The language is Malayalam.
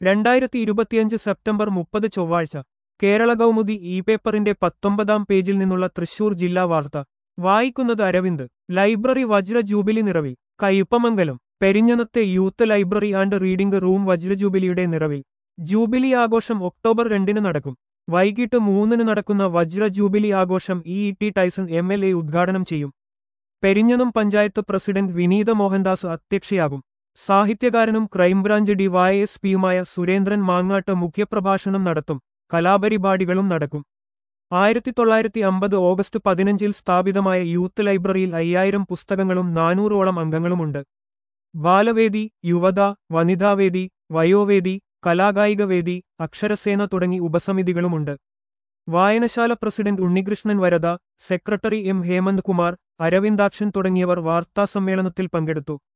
രണ്ടായിരത്തി ഇരുപത്തിയഞ്ച് സെപ്റ്റംബർ മുപ്പത് ചൊവ്വാഴ്ച കേരള കൗമുദി ഇ പേപ്പറിന്റെ പത്തൊമ്പതാം പേജിൽ നിന്നുള്ള തൃശൂർ ജില്ലാ വാർത്ത വായിക്കുന്നത് അരവിന്ദ് ലൈബ്രറി വജ്ര ജൂബിലി നിറവിൽ കയ്പമംഗലം പെരിഞ്ഞനത്തെ youth library and reading room വജ്ര ജൂബിലിയുടെ നിറവിൽ ജൂബിലി ആഘോഷം ഒക്ടോബർ രണ്ടിന് നടക്കും വൈകിട്ട് മൂന്നിന് നടക്കുന്ന വജ്ര ജൂബിലി ആഘോഷം E E T Tyson M L A ഉദ്ഘാടനം ചെയ്യും പെരിഞ്ഞനം പഞ്ചായത്ത് പ്രസിഡന്റ് വിനീത മോഹൻദാസ് അധ്യക്ഷയാകും സാഹിത്യകാരനും ക്രൈംബ്രാഞ്ച് ഡിവൈഎസ്പിയുമായ സുരേന്ദ്രൻ മാങ്ങാട്ട് മുഖ്യപ്രഭാഷണം നടത്തും കലാപരിപാടികളും നടക്കും ആയിരത്തി തൊള്ളായിരത്തി അമ്പത് ഓഗസ്റ്റ് പതിനഞ്ചിൽ സ്ഥാപിതമായ യൂത്ത് ലൈബ്രറിയിൽ അയ്യായിരം പുസ്തകങ്ങളും നാനൂറോളം അംഗങ്ങളുമുണ്ട് ബാലവേദി യുവത വനിതാവേദി വയോവേദി കലാകായികവേദി അക്ഷരസേന തുടങ്ങി ഉപസമിതികളുമുണ്ട് വായനശാല president Unnikrishnan Varada secretary M Hemanth Kumar Aravindakshan തുടങ്ങിയവർ വാർത്താസമ്മേളനത്തിൽ പങ്കെടുത്തു